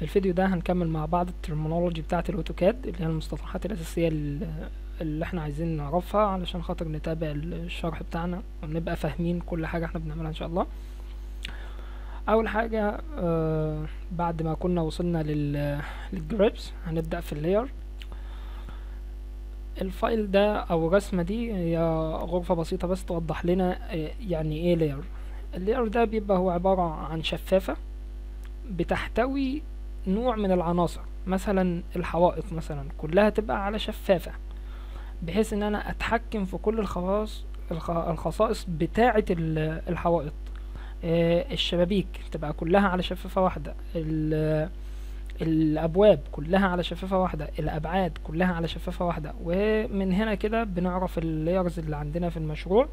في الفيديو ده هنكمل مع بعض الترمينولوجي بتاعة الاوتوكاد اللي هي المصطلحات الاساسية ال- اللي احنا عايزين نعرفها علشان خاطر نتابع الشرح بتاعنا ونبقى فاهمين كل حاجة احنا بنعملها ان شاء الله اول حاجة آه بعد ما كنا وصلنا لل للجريبس هنبدأ في اللاير الفايل ده او الرسمة دي هي غرفة بسيطة بس توضح لنا آه، يعني ايه لاير اللاير ده بيبقى هو عبارة عن شفافة بتحتوي نوع من العناصر مثلا الحوائط مثلا كلها تبقى على شفافة بحيث ان انا اتحكم في كل الخواص الخ- الخصائص بتاعة ال- الحوائط آه، الشبابيك تبقى كلها على شفافة واحدة ال- الابواب كلها على شفافة واحدة الابعاد كلها على شفافة واحدة ومن هنا كده بنعرف اللايرز اللي عندنا في المشروع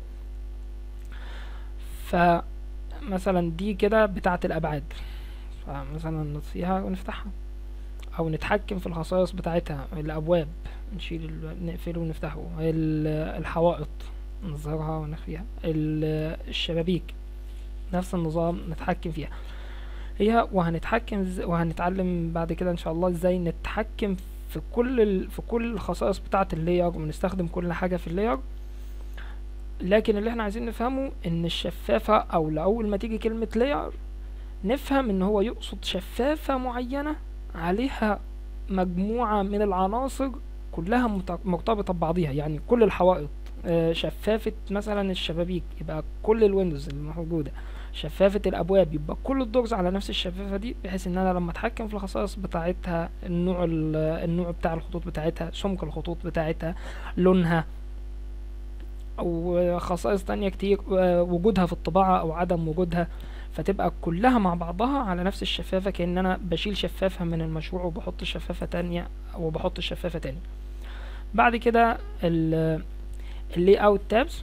فمثلا دي كده بتاعة الابعاد فمثلا نطفيها ونفتحها او نتحكم في الخصائص بتاعتها الابواب نشيل ال- نقفله ونفتحه ال- الحوائط نظهرها ونخفيها ال- الشبابيك نفس النظام نتحكم فيها هي وهنتحكم إز- وهنتعلم بعد كده ان شاء الله ازاي نتحكم في كل ال... في كل الخصائص بتاعة اللاير ونستخدم كل حاجة في اللاير لكن اللي احنا عايزين نفهمه ان الشفافة او لأول ما تيجي كلمة لاير نفهم ان هو يقصد شفافة معينة عليها مجموعة من العناصر كلها مت- مرتبطة ببعضيها يعني كل الحوائط آه، شفافة مثلا الشبابيك يبقى كل الويندوز الموجودة شفافة الأبواب يبقى كل الدورز على نفس الشفافة دي بحيث إن أنا لما أتحكم في الخصائص بتاعتها النوع ال- النوع بتاع الخطوط بتاعتها سمك الخطوط بتاعتها لونها وخصائص تانية كتير آه، وجودها في الطباعة أو عدم وجودها فتبقى كلها مع بعضها على نفس الشفافة كأن أنا بشيل شفافة من المشروع وبحط شفافة تانية وبحط شفافة تانية بعد كده ال اللي اوت تابس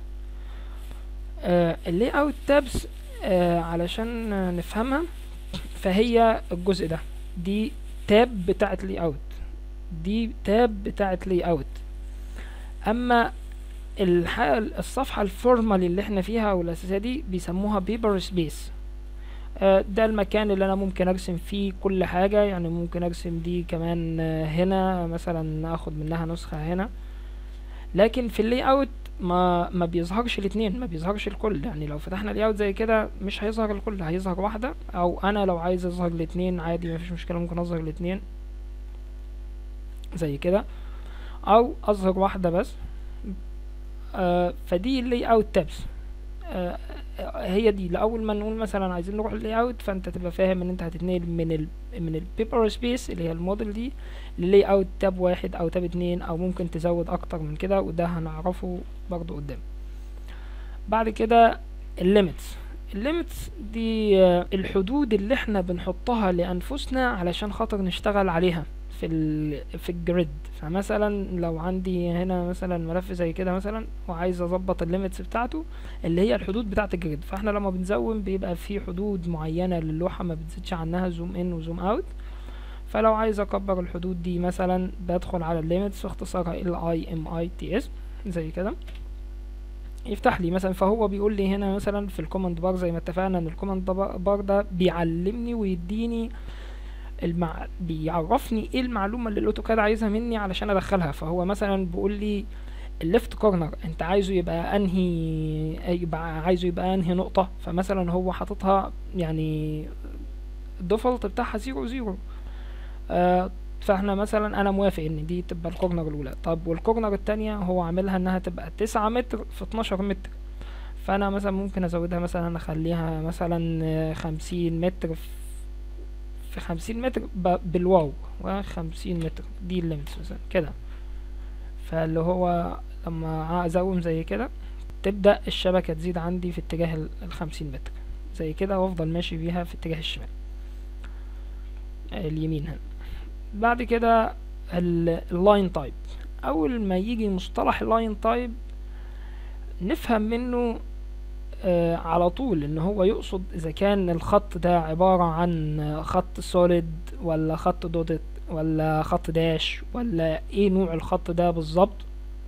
اللي اوت تابس علشان نفهمها فهي الجزء ده دي تاب بتاعت لي اوت دي تاب بتاعت لي اوت اما الح- الصفحة الفورمال اللي احنا فيها والاساسية دي بيسموها بيبر سبيس ده المكان اللي انا ممكن ارسم فيه كل حاجة يعني ممكن ارسم دي كمان آه، هنا مثلا اخد منها نسخة هنا لكن في اللي اوت ما ما بيظهرش الاثنين ما بيظهرش الكل يعني لو فتحنا اللي اوت زي كده مش هيظهر الكل هيظهر واحدة او انا لو عايز اظهر الاثنين عادي مفيش مشكلة ممكن اظهر الاثنين زي كده او اظهر واحدة بس آه فدي اللي اوت تابس آه هي دي لاول ما نقول مثلا عايزين نروح اللي اوت فانت تبقى فاهم ان انت هتتنقل من ال من البيبر سبيس اللي هي الموديل دي للي اوت تاب واحد او تاب اتنين او ممكن تزود اكتر من كده وده هنعرفه برضو قدام بعد كده الليميتس الليميتس دي آه، الحدود اللي احنا بنحطها لانفسنا علشان خاطر نشتغل عليها في ال في الجريد فمثلا لو عندي هنا مثلا ملف زي كده مثلا وعايز اظبط الليميتس بتاعته اللي هي الحدود بتاعه الجريد فاحنا لما بنزوم بيبقى في حدود معينه للوحه ما بتزيدش عنها زوم ان وزوم اوت فلو عايز اكبر الحدود دي مثلا بدخل على الليميتس واختصارها ال اي ام اي تي اس زي كده يفتح لي مثلا فهو بيقول لي هنا مثلا في الكوماند بار زي ما اتفقنا ان الكوماند بار ده بيعلمني ويديني المع... بيعرفني ايه المعلومه اللي الاوتوكاد عايزها مني علشان ادخلها فهو مثلا بيقول لي الليفت كورنر انت عايزه يبقى انهي يبقى عايزه يبقى انهي نقطه فمثلا هو حاططها يعني الديفولت بتاعها زيرو زيرو آه فاحنا مثلا انا موافق ان دي تبقى الكورنر الاولى طب والكورنر التانية هو عاملها انها تبقى تسعة متر في اتناشر متر فانا مثلا ممكن ازودها مثلا اخليها مثلا آه، خمسين متر في- في خمسين متر ب- بالواو وخمسين متر دي الليمتس مثلا كده فاللي هو لما ازوم زي كده تبدأ الشبكة تزيد عندي في اتجاه ال- الخمسين متر زي كده وافضل ماشي بيها في اتجاه الشمال اليمين هنا بعد كده اللاين تايب اول ما يجي مصطلح اللاين تايب نفهم منه آه على طول ان هو يقصد اذا كان الخط ده عبارة عن آه، خط سوليد ولا خط دوتد ولا خط داش ولا ايه نوع الخط ده بالظبط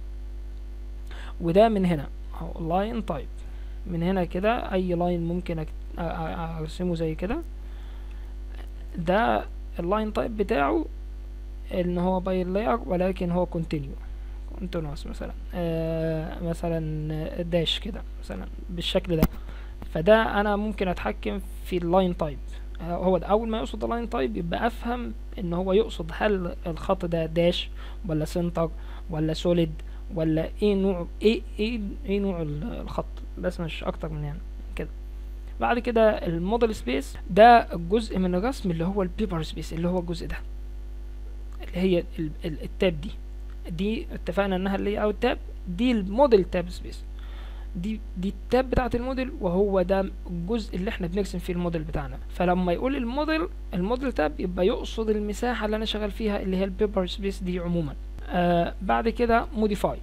وده من هنا اهو لاين تايب من هنا كده اي لاين ممكن أكت- أ- أ- ارسمه زي كده ده اللاين تايب بتاعه ان هو باي لاير ولكن هو كونتينيو كونتينوس مثلا آه مثلا داش كده مثلا بالشكل ده فده انا ممكن اتحكم في اللاين تايب هو ده اول ما يقصد اللاين تايب يبقى افهم ان هو يقصد هل الخط ده داش ولا سنتر ولا سوليد ولا ايه نوع ايه ايه ايه نوع ال- الخط بس مش اكتر من يعني كده بعد كده الموديل سبيس ده الجزء من الرسم اللي هو البيبر سبيس اللي هو الجزء ده اللي هي ال- ال- التاب دي دي اتفقنا انها اللي اوت تاب دي الموديل تاب سبيس دي دي التاب بتاعت الموديل وهو ده الجزء اللي احنا بنرسم فيه الموديل بتاعنا فلما يقول الموديل الموديل تاب يبقى يقصد المساحة اللي انا شغال فيها اللي هي البيبر سبيس دي عموما آه بعد كده موديفاي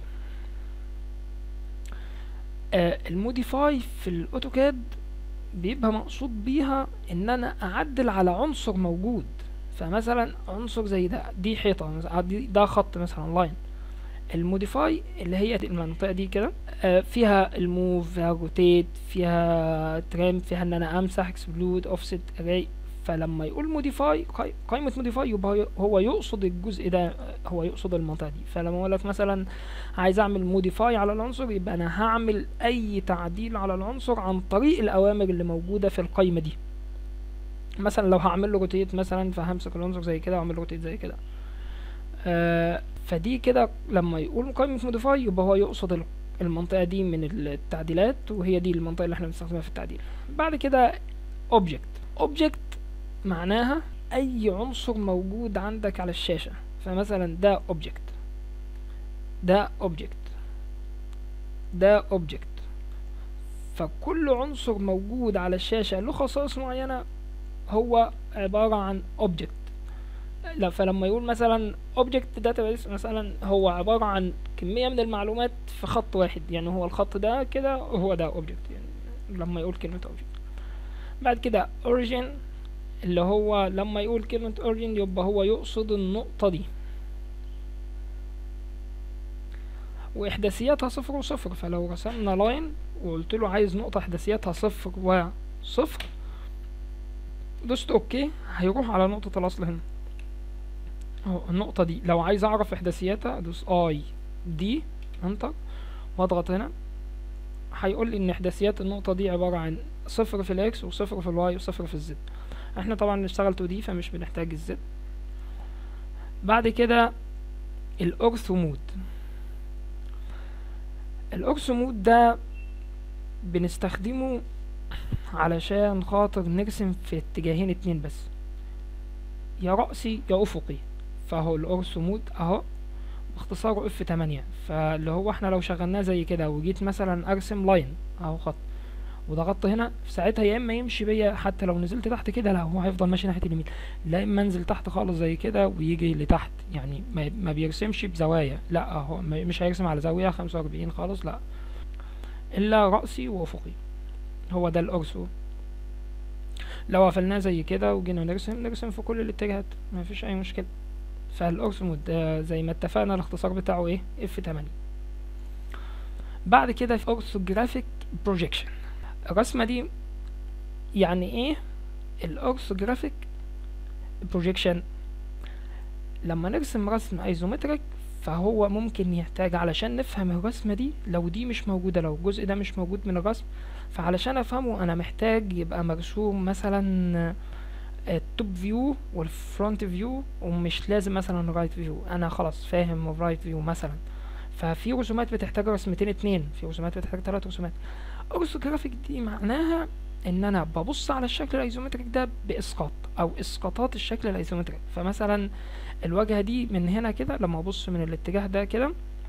آه الموديفاي في الاوتوكاد بيبقى مقصود بيها ان انا اعدل على عنصر موجود فمثلا عنصر زي ده دي حيطة مثلا دي- ده خط مثلا لاين الموديفاي اللي هي دي المنطقة دي كده آه، فيها الموف فيها روتيت فيها تريم فيها ان انا امسح اكسبلود اوفست اري فلما يقول موديفاي قائمة موديفاي يبقى هو- هو يقصد الجزء ده آه، هو يقصد المنطقة دي فلما اقول لك مثلا عايز اعمل موديفاي على العنصر يبقى انا هعمل اي تعديل على العنصر عن طريق الاوامر اللي موجودة في القائمة دي مثلا لو هعمل له روتيت مثلا فهمسك العنصر زي كده واعمل روتيت زي كده آه فدي كده لما يقول قائمة موديفاي يبقى هو يقصد ال- المنطقة دي من التعديلات وهي دي المنطقة اللي احنا بنستخدمها في التعديل بعد كده object object معناها اي عنصر موجود عندك على الشاشة فمثلا ده object ده object ده object فكل عنصر موجود على الشاشة له خصائص معينة هو عبارة عن object لا فلما يقول مثلا object database مثلا هو عبارة عن كمية من المعلومات في خط واحد يعني هو الخط ده كده هو ده object يعني لما يقول كلمة object بعد كده origin اللي هو لما يقول كلمة origin يبقى هو يقصد النقطة دي وإحداثياتها صفر وصفر فلو رسمنا لاين وقلت له عايز نقطة إحداثياتها صفر وصفر دوست اوكي هيروح على نقطة الأصل هنا اهو النقطة دي لو عايز أعرف إحداثياتها أدوس اي دي انتر واضغط هنا هيقول لي إن إحداثيات النقطة دي عبارة عن صفر في الإكس وصفر في الواي وصفر في الزد احنا طبعا بنشتغل 2 دي فمش بنحتاج الزد بعد كده الأورثو مود الأورثو مود ده بنستخدمه علشان خاطر نرسم في اتجاهين اتنين بس يا رأسي يا أفقي فهو الأورثو مود أهو باختصاره اف تمانية فاللي هو احنا لو شغلناه زي كده وجيت مثلا ارسم لاين اهو خط وضغطت هنا في ساعتها يا اما يمشي بيا حتى لو نزلت تحت كده لا هو هيفضل ماشي ناحيه اليمين لا اما انزل تحت خالص زي كده ويجي لتحت يعني ما, ما بيرسمش بزوايا لا هو ما- مش هيرسم على زاويه 45 خالص لا الا راسي وافقي هو ده الاورثو لو قفلناه زي كده وجينا نرسم نرسم في كل الاتجاهات ما فيش اي مشكله فالاورثو مود ده زي ما اتفقنا الاختصار بتاعه ايه اف 8 بعد كده في اورثوجرافيك بروجيكشن الرسمه دي يعني ايه الاورثوجرافيك بروجيكشن لما نرسم رسم ايزومتريك فهو ممكن يحتاج علشان نفهم الرسمة دي لو دي مش موجودة لو الجزء ده مش موجود من الرسم فعلشان افهمه انا محتاج يبقى مرسوم مثلا التوب فيو والفرونت فيو ومش لازم مثلا رايت فيو انا خلاص فاهم الرايت فيو مثلا ففي رسومات بتحتاج رسمتين اتنين في رسومات بتحتاج تلات رسومات اورثوجرافيك دي معناها ان انا ببص على الشكل الايزومتريك ده باسقاط او اسقاطات الشكل الايزومتريك فمثلا الواجهة دي من هنا كده لما ابص من الاتجاه ده كده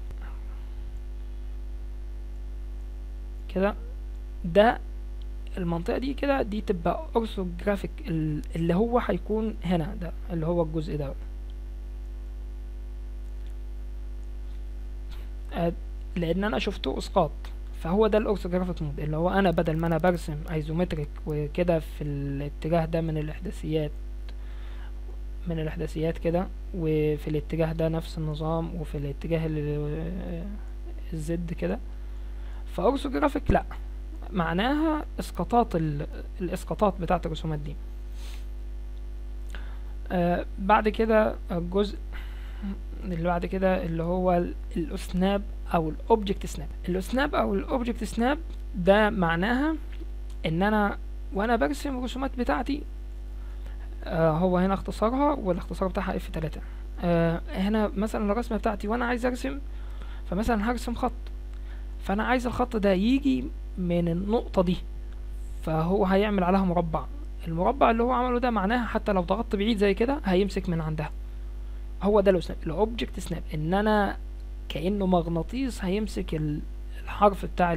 كده ده المنطقة دي كده دي تبقى اورثوجرافيك اللي هو هيكون هنا ده اللي هو الجزء ده آه، لان انا شفته اسقاط فهو ده الاورثوجرافيك مود اللي هو انا بدل ما انا برسم ايزومتريك وكده في الاتجاه ده من الاحداثيات من الاحداثيات كده وفي الاتجاه ده نفس النظام وفي الاتجاه ال- الزد كده فاورثوجرافيك لا معناها اسقاطات ال- الاسقاطات بتاعت الرسومات دي آه بعد كده الجزء اللي بعد كده اللي هو الاسناب او الاوبجكت سناب الاسناب او الاوبجكت سناب ده معناها ان انا وانا برسم الرسومات بتاعتي آه هو هنا اختصارها والاختصار بتاعها اف 3 آه هنا مثلا الرسمه بتاعتي وانا عايز ارسم فمثلا هرسم خط فانا عايز الخط ده يجي من النقطه دي فهو هيعمل عليها مربع المربع اللي هو عمله ده معناها حتى لو ضغطت بعيد زي كده هيمسك من عندها هو ده السناب الاوبجكت سناب ان انا كانه مغناطيس هيمسك الحرف بتاع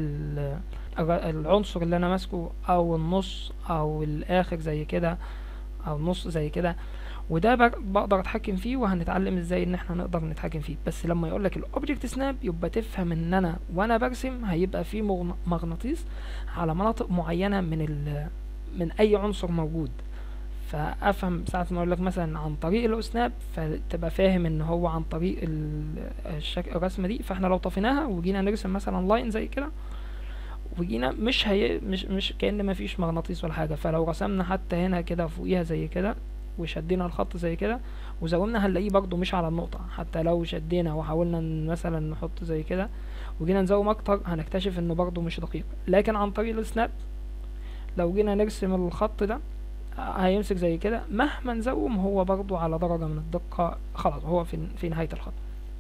العنصر اللي انا ماسكه او النص او الاخر زي كده او نص زي كده وده بقدر اتحكم فيه وهنتعلم ازاي ان احنا نقدر نتحكم فيه بس لما يقولك الاوبجكت سناب يبقى تفهم ان انا وانا برسم هيبقى في مغناطيس على مناطق معينه من ال من اي عنصر موجود فافهم ساعة ما اقول لك مثلا عن طريق الاسناب فتبقى فاهم ان هو عن طريق الشك... الرسمه دي فاحنا لو طفيناها وجينا نرسم مثلا لاين زي كده وجينا مش هي مش مش كأن مفيش مغناطيس ولا حاجة فلو رسمنا حتى هنا كده فوقيها زي كده وشدينا الخط زي كده وزودنا هنلاقيه برضو مش على النقطة حتى لو شدينا وحاولنا مثلا نحط زي كده وجينا نزوم اكتر هنكتشف انه برضو مش دقيق لكن عن طريق السناب لو جينا نرسم الخط ده هيمسك زي كده مهما نزوم هو برضو على درجة من الدقة خلاص هو في, في نهاية الخط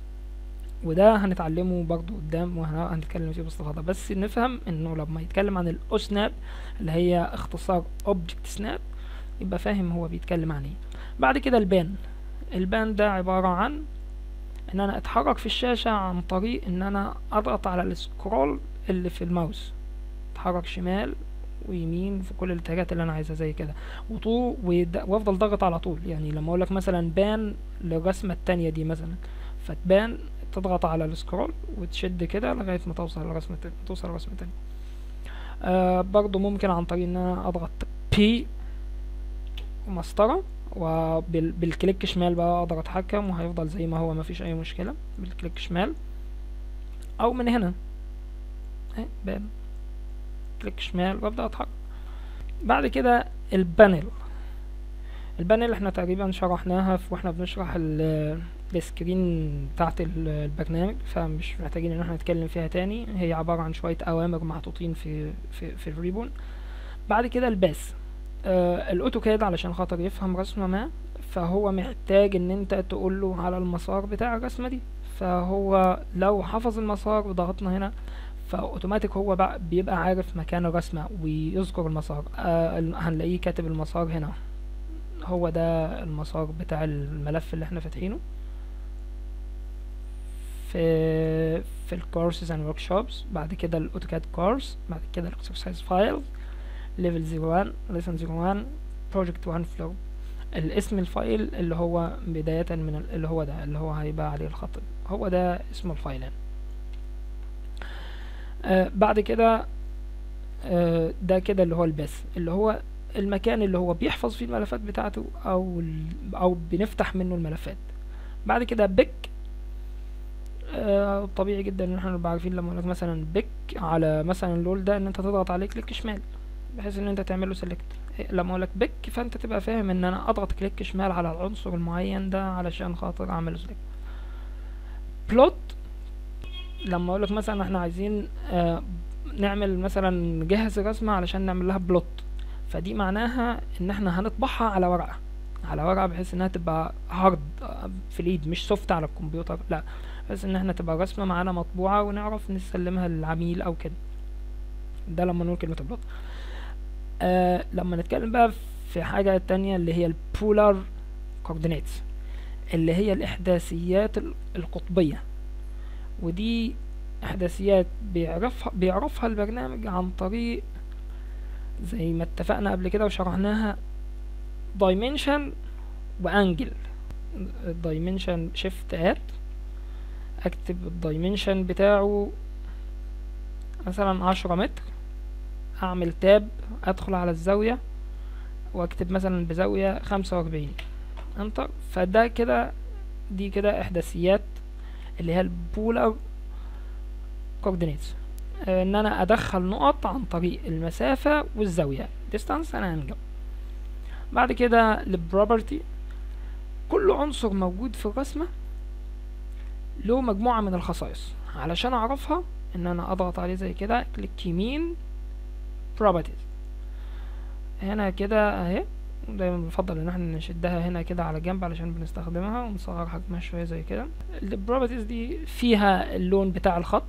وده هنتعلمه برضو قدام وهنتكلم فيه باستفاضة بس نفهم انه لما يتكلم عن الاوسناب اللي هي اختصار اوبجكت سناب يبقى فاهم هو بيتكلم عن ايه بعد كده البان البان ده عبارة عن ان انا اتحرك في الشاشة عن طريق ان انا اضغط على السكرول اللي في الماوس اتحرك شمال ويمين في كل الاتجاهات اللي انا عايزها زي كده وطول وافضل ضغط على طول يعني لما اقول لك مثلا بان للرسمه التانية دي مثلا فتبان تضغط على السكرول وتشد كده لغايه ما توصل لرسمه توصل لرسمه تانية آه برضو ممكن عن طريق ان انا اضغط بي ومسطره وبالكليك شمال بقى اقدر اتحكم وهيفضل زي ما هو مفيش اي مشكله بالكليك شمال او من هنا اهي بان كليك شمال وابدا اتحرك بعد كده البانل البانل احنا تقريبا شرحناها واحنا بنشرح السكرين بتاعت البرنامج فمش محتاجين ان احنا نتكلم فيها تاني هي عبارة عن شوية اوامر محطوطين في في, في الريبون بعد كده الباس آه الاوتوكاد علشان خاطر يفهم رسمة ما فهو محتاج ان انت تقول له على المسار بتاع الرسمة دي فهو لو حفظ المسار وضغطنا هنا فاوتوماتيك هو بقى بيبقى عارف مكان الرسمة ويذكر المسار آه هنلاقيه كاتب المسار هنا هو ده المسار بتاع الملف اللي احنا فاتحينه في في الكورسز اند ورك شوبس بعد كده الاوتوكاد كورس بعد كده الاكسرسايز فايل ليفل 01 ليسن 01 بروجكت 1 فلو الاسم الفايل اللي هو بداية من اللي هو ده اللي هو هيبقى عليه الخط هو ده اسم الفايل يعني. آه بعد كده آه ده كده اللي هو البث اللي هو المكان اللي هو بيحفظ فيه الملفات بتاعته او او بنفتح منه الملفات بعد كده بيك آه طبيعي جدا ان احنا نبقى عارفين لما نقول مثلا بيك على مثلا اللول ده ان انت تضغط عليه كليك شمال بحيث ان انت تعمل له سيلكت لما اقول لك بيك فانت تبقى فاهم ان انا اضغط كليك شمال على العنصر المعين ده علشان خاطر اعمل سيلكت بلوت لما اقول لك مثلا احنا عايزين آه نعمل مثلا نجهز الرسمه علشان نعمل لها بلوت فدي معناها ان احنا هنطبعها على ورقه على ورقه بحيث انها تبقى هارد في الايد مش سوفت على الكمبيوتر لا بحيث ان احنا تبقى رسمه معانا مطبوعه ونعرف نسلمها للعميل او كده ده لما نقول كلمه بلوت آه لما نتكلم بقى في حاجه تانية اللي هي البولار كوردينيتس اللي هي الاحداثيات القطبيه ودي احداثيات بيعرفها بيعرفها البرنامج عن طريق زي ما اتفقنا قبل كده وشرحناها dimension وانجل الدايمنشن شيفت ات اكتب الدايمنشن بتاعه مثلا عشرة متر اعمل تاب ادخل على الزاوية واكتب مثلا بزاوية خمسة واربعين انتر فده كده دي كده احداثيات اللي هي البولار كوردينيتس ان انا ادخل نقط عن طريق المسافة والزاوية distance and angle بعد كده البروبرتي كل عنصر موجود في الرسمة له مجموعة من الخصائص علشان اعرفها ان انا اضغط عليه زي كده كليك يمين properties هنا كده اهي دايما بنفضل ان احنا نشدها هنا كده على جنب علشان بنستخدمها ونصغر حجمها شوية زي كده البروبرتيز دي فيها اللون بتاع الخط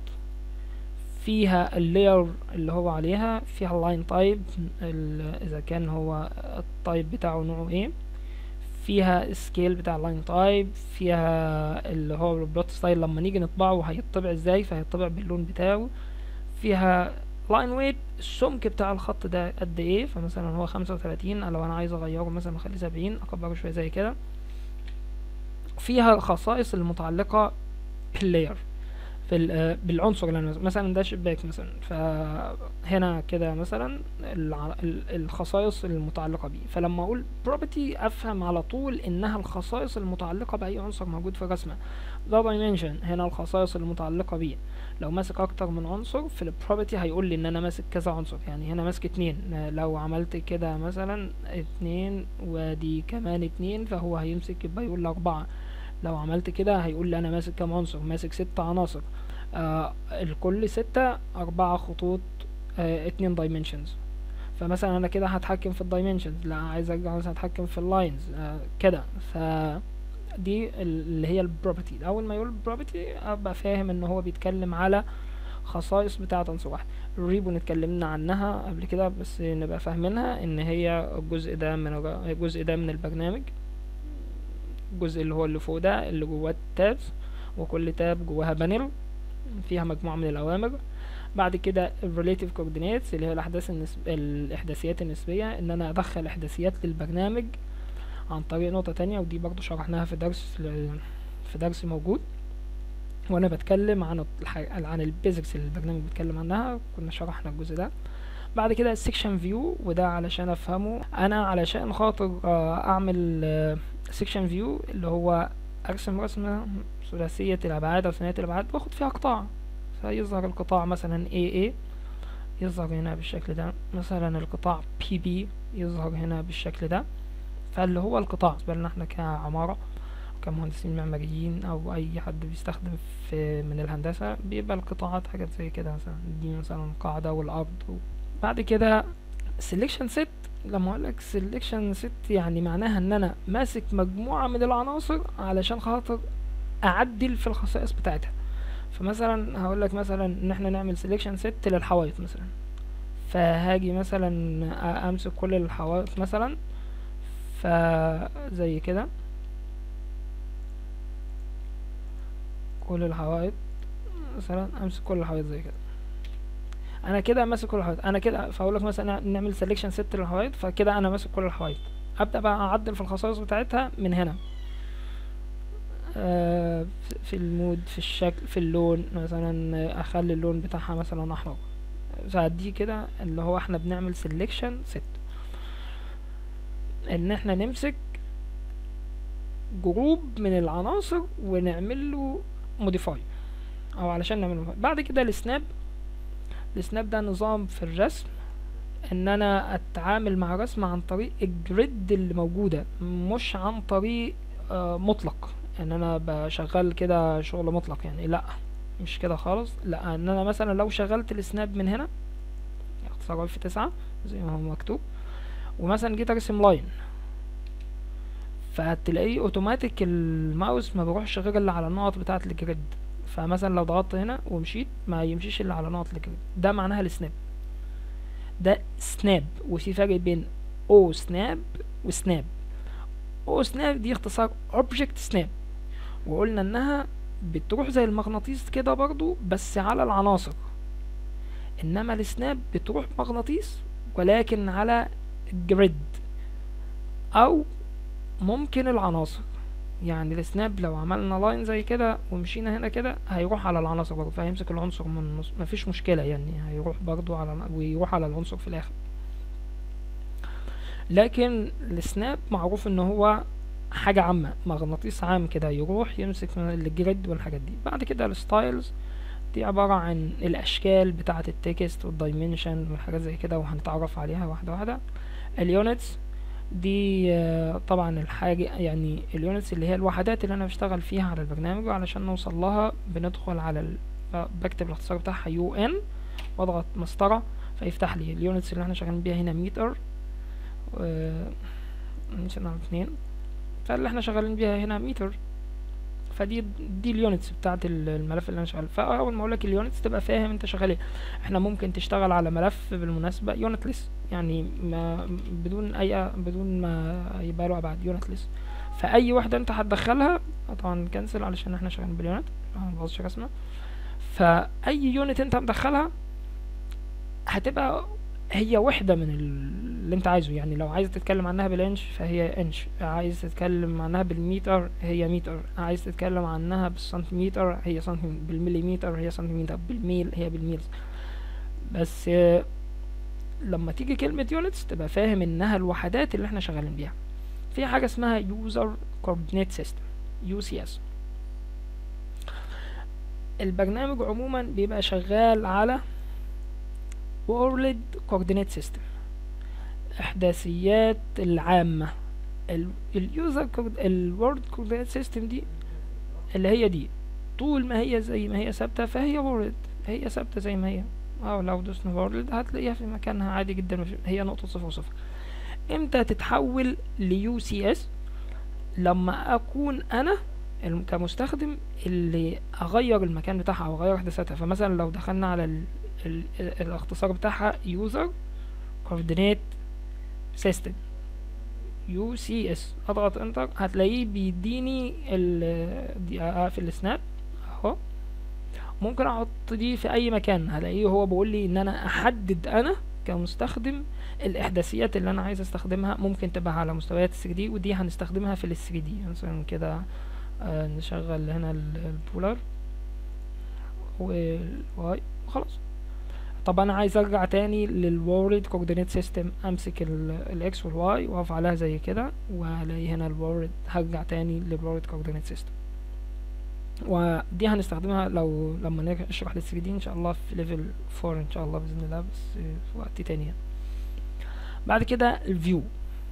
فيها اللاير اللي هو عليها فيها اللاين تايب اذا كان هو التايب بتاعه نوعه ايه فيها السكيل بتاع اللاين تايب فيها اللي هو البلوت ستايل لما نيجي نطبعه هيطبع ازاي فهيطبع باللون بتاعه فيها لاين ويت السمك بتاع الخط ده قد ايه فمثلا هو خمسة وتلاتين لو انا عايز اغيره مثلا اخليه سبعين اكبره شوية زي كده فيها الخصائص المتعلقة باللاير في ال- بالعنصر اللي انا مثلا ده شباك مثلا فهنا كده مثلا الع- ال- الخصائص المتعلقة بيه فلما اقول property افهم على طول انها الخصائص المتعلقة باي عنصر موجود في الرسمة ده dimension هنا الخصائص المتعلقة بيه لو ماسك اكتر من عنصر في البروبرتي هيقول لي ان انا ماسك كذا عنصر يعني هنا ماسك اتنين لو عملت كده مثلا اتنين ودي كمان اتنين فهو هيمسك يبقى يقول لي اربعة لو عملت كده هيقول لي انا ماسك كام عنصر ماسك ست عناصر آه الكل ستة اربعة خطوط آه اتنين دايمنشنز فمثلا انا كده هتحكم في الدايمنشنز لا عايز ارجع مثلا اتحكم في اللاينز آه كده ف دي ال- اللي هي البروبرتي اول ما يقول البروبرتي ابقى فاهم ان هو بيتكلم على خصائص بتاعة عنصر واحد الريبون اتكلمنا عنها قبل كده بس نبقى فاهمينها ان هي الجزء ده من الر- الجزء ده من البرنامج الجزء اللي هو اللي فوق ده اللي جواه التابز وكل تاب جواها بانل فيها مجموعة من الأوامر بعد كده ال relative coordinates اللي هي الأحداث النسب... الإحداثيات النسبية إن أنا أدخل إحداثيات للبرنامج عن طريق نقطة تانية ودي برضو شرحناها في درس ل- في درس موجود وأنا بتكلم عن الح... عن البيزكس اللي البرنامج بيتكلم عنها كنا شرحنا الجزء ده بعد كده السكشن فيو وده علشان افهمه انا علشان خاطر آه، اعمل سكشن فيو اللي هو ارسم رسمة ثلاثية الابعاد او ثنائية الابعاد واخد فيها قطاع فيظهر القطاع مثلا AA يظهر هنا بالشكل ده مثلا القطاع PB يظهر هنا بالشكل ده فاللي هو القطاع بالنسبة لنا احنا كعمارة كمهندسين معماريين او اي حد بيستخدم في من الهندسة بيبقى القطاعات حاجات زي كده مثلا دي مثلا قاعدة والارض و... بعد كده selection set لما اقول لك selection set يعني معناها ان انا ماسك مجموعة من العناصر علشان خاطر اعدل في الخصائص بتاعتها فمثلا هقول لك مثلا ان احنا نعمل selection set للحوائط مثلا فهاجي مثلا أ- امسك كل الحوائط مثلا فزي كده كل الحوائط مثلا امسك كل الحوائط زي كده انا كده ماسك كل الحوائط انا كده فاقول لك مثلا نعمل سelection ست للحوائط فكده انا ماسك كل الحوائط ابدا بقى اعدل في الخصائص بتاعتها من هنا آه في- في المود في الشكل في اللون مثلا اخلي اللون بتاعها مثلا احمر فدي كده اللي هو احنا بنعمل selection ست ان احنا نمسك جروب من العناصر ونعمل له موديفاي او علشان نعمل modify. بعد كده السناب السناب ده نظام في الرسم ان انا اتعامل مع رسمة عن طريق الجريد اللي موجودة مش عن طريق آه مطلق ان انا بشغل كده شغل مطلق يعني لا مش كده خالص لا ان انا مثلا لو شغلت السناب من هنا اختصار في تسعة زي ما هو مكتوب ومثلا جيت ارسم لاين فهتلاقيه اوتوماتيك الماوس ما بيروحش غير اللي على النقط بتاعة الجريد فمثلا لو ضغطت هنا ومشيت ما يمشيش الا على نقط الجريد ده معناها السناب ده سناب وفي فرق بين او سناب وسناب او سناب دي اختصار اوبجكت سناب وقلنا انها بتروح زي المغناطيس كده برضو بس على العناصر انما السناب بتروح مغناطيس ولكن على جريد او ممكن العناصر يعني السناب لو عملنا لاين زي كده ومشينا هنا كده هيروح على العناصر برضه فهيمسك العنصر من النص مفيش مشكلة يعني هيروح برضه على ويروح على العنصر في الاخر لكن السناب معروف ان هو حاجة عامة مغناطيس عام كده يروح يمسك من الجريد والحاجات دي بعد كده الستايلز دي عبارة عن الأشكال بتاعة التكست والدايمنشن والحاجات زي كده وهنتعرف عليها واحدة واحدة اليونتس دي آه، طبعا الحاجة يعني اليونتس اللي هي الوحدات اللي انا بشتغل فيها على البرنامج وعلشان نوصل لها بندخل على ال... ب- بكتب الاختصار بتاعها يو ان واضغط مسطرة فيفتح لي اليونتس اللي احنا شغالين بيها هنا متر نسينا اتنين فاللي احنا شغالين بيها هنا متر فدي دي اليونتس بتاعت ال- الملف اللي انا شغال فاول ما اقول لك اليونتس تبقى فاهم انت شغال ايه احنا ممكن تشتغل على ملف بالمناسبه يونتلس يعني ما بدون اي بدون ما يبقى له ابعاد يونتلس فاي وحده انت هتدخلها طبعا كنسل علشان احنا شغالين باليونت ما نبوظش رسمه فاي يونت انت مدخلها هتبقى هي وحدة من ال- اللي انت عايزه يعني لو عايز تتكلم عنها بالانش فهي انش عايز تتكلم عنها بالمتر هي متر عايز تتكلم عنها بالسنتيمتر هي سنتيمتر بالمليمتر هي سنتيمتر بالميل هي بالميلز بس آه، لما تيجي كلمة يونتس تبقى فاهم انها الوحدات اللي احنا شغالين بيها في حاجة اسمها يوزر كوردينيت سيستم يو سي اس البرنامج عموما بيبقى شغال على World Coordinate System إحداثيات العامة اليوزر الورد كوردينيت سيستم دي اللي هي دي طول ما هي زي ما هي ثابتة فهي وورد هي ثابتة زي ما هي اه لو دوسنا وورد هتلاقيها في مكانها عادي جدا مش- هي نقطة صفر وصفر امتى تتحول ليو سي اس لما اكون انا الم- كمستخدم اللي اغير المكان بتاعها او اغير احداثاتها فمثلا لو دخلنا على ال ال ال الاختصار بتاعها user coordinate system يو سي اس اضغط انتر هتلاقيه بيديني ال دي اقفل السناب اهو ممكن احط دي في اي مكان هلاقيه هو بيقول لي ان انا احدد انا كمستخدم الاحداثيات اللي انا عايز استخدمها ممكن تبقى على مستويات 3 دي ودي هنستخدمها في ال 3 دي مثلا كده آه نشغل هنا ال- البولر والواي وخلاص طب انا عايز ارجع تاني للورد كوردينيت سيستم امسك الاكس والواي واقف عليها زي كده والاقي هنا الورد هرجع تاني للورد كوردينيت سيستم ودي هنستخدمها لو لما نرجع نشرح لل 3 دي ان شاء الله في ليفل 4 ان شاء الله باذن الله بس في وقت تاني يعني. بعد كده الفيو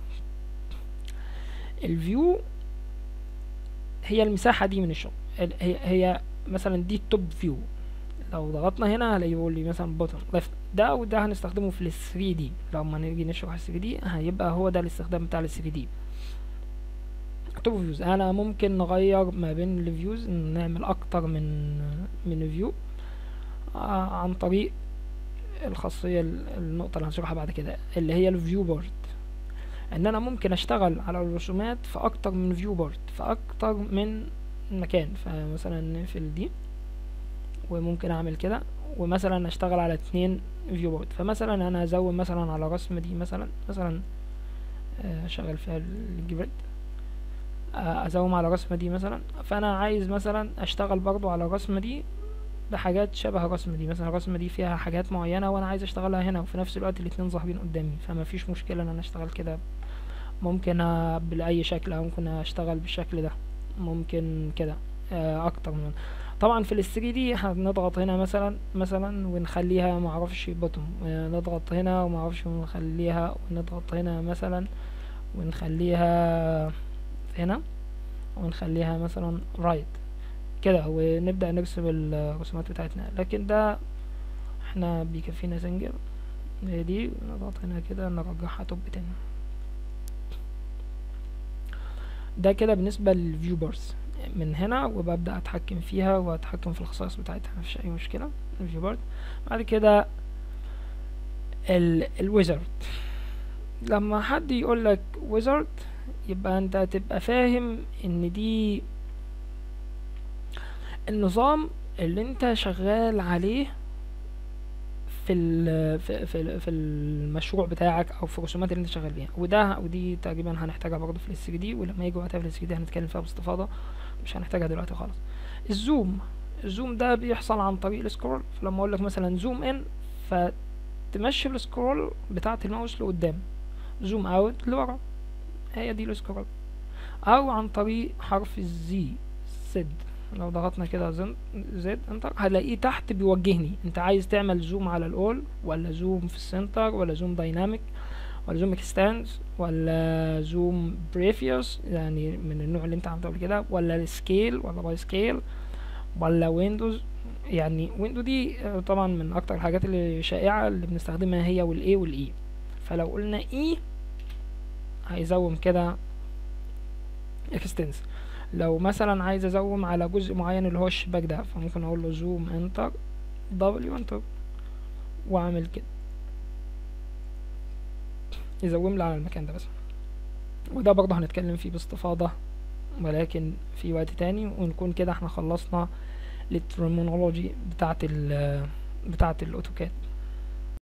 الفيو هي المساحة دي من الشغل ال- هي هي مثلا دي التوب فيو لو ضغطنا هنا هلاقيه يقول لي مثلا بوتن ليفت ده وده هنستخدمه في ال 3 دي لما نيجي نشرح ال 3 دي هيبقى هو ده الاستخدام بتاع ال 3 دي توب فيوز انا ممكن نغير ما بين الفيوز نعمل اكتر من من فيو آه عن طريق الخاصية ال- النقطة اللي هنشرحها بعد كده اللي هي الفيو بورد ان انا ممكن اشتغل على الرسومات في اكتر من فيو بورد في اكتر من مكان فمثلا نقفل دي وممكن اعمل كده ومثلا اشتغل على اتنين فيو بورد فمثلا انا ازود مثلا على الرسمة دي مثلا مثلا آه، اشغل فيها الجريد آه، ازوم على الرسمة دي مثلا فانا عايز مثلا اشتغل برضو على الرسمة دي بحاجات شبه الرسمة دي مثلا الرسمة دي فيها حاجات معينة وانا عايز اشتغلها هنا وفي نفس الوقت الاتنين ظاهرين قدامي فما فيش مشكلة ان انا اشتغل كده ممكن آه، بأي شكل او ممكن اشتغل بالشكل ده ممكن كده آه، اكتر من طبعا في ال 3 دي هنضغط هنا مثلا مثلا ونخليها معرفش بوتوم نضغط هنا ومعرفش ونخليها ونضغط هنا مثلا ونخليها هنا ونخليها مثلا رايت كده ونبدأ نرسم الرسومات بتاعتنا لكن ده احنا بيكفينا سنجل هي دي نضغط هنا كده نرجعها توب تاني ده كده بالنسبة للفيو بارز من هنا وببدأ اتحكم فيها واتحكم في الخصائص بتاعتها مفيش اي مشكلة الفيو بارد بعد كده الويزرد لما حد يقول لك ويزرد يبقى انت تبقى فاهم ان دي النظام اللي انت شغال عليه في ال في في, في المشروع بتاعك او في الرسومات اللي انت شغال بيها وده ودي تقريبا هنحتاجها برضه في ال 3 دي ولما يجي وقتها في ال 3 دي هنتكلم فيها باستفاضه مش هنحتاجها دلوقتي خالص الزوم الزوم ده بيحصل عن طريق السكرول فلما اقول لك مثلا زوم ان فتمشي السكرول بتاعه الماوس لقدام زوم اوت لورا هي دي السكرول او عن طريق حرف الزي زد لو ضغطنا كده زد زد انتر هلاقيه تحت بيوجهني انت عايز تعمل زوم على الاول ولا زوم في السنتر ولا زوم دايناميك ولا زوم اكستانس ولا زوم بريفيوس يعني من النوع اللي انت عملته قبل كده ولا السكيل ولا باي سكيل ولا ويندوز يعني ويندو دي آه، طبعا من اكتر الحاجات اللي شائعة اللي بنستخدمها هي والاي والاي فلو قلنا اي هيزوم كده اكستنس لو مثلا عايز ازوم على جزء معين اللي هو الشباك ده فممكن اقول له زوم انتر دبليو انتر واعمل كده يزوم لي على المكان ده بس وده برضه هنتكلم فيه باستفاضة ولكن في وقت تاني ونكون كده احنا خلصنا الترمينولوجي بتاعت ال بتاعت الاوتوكاد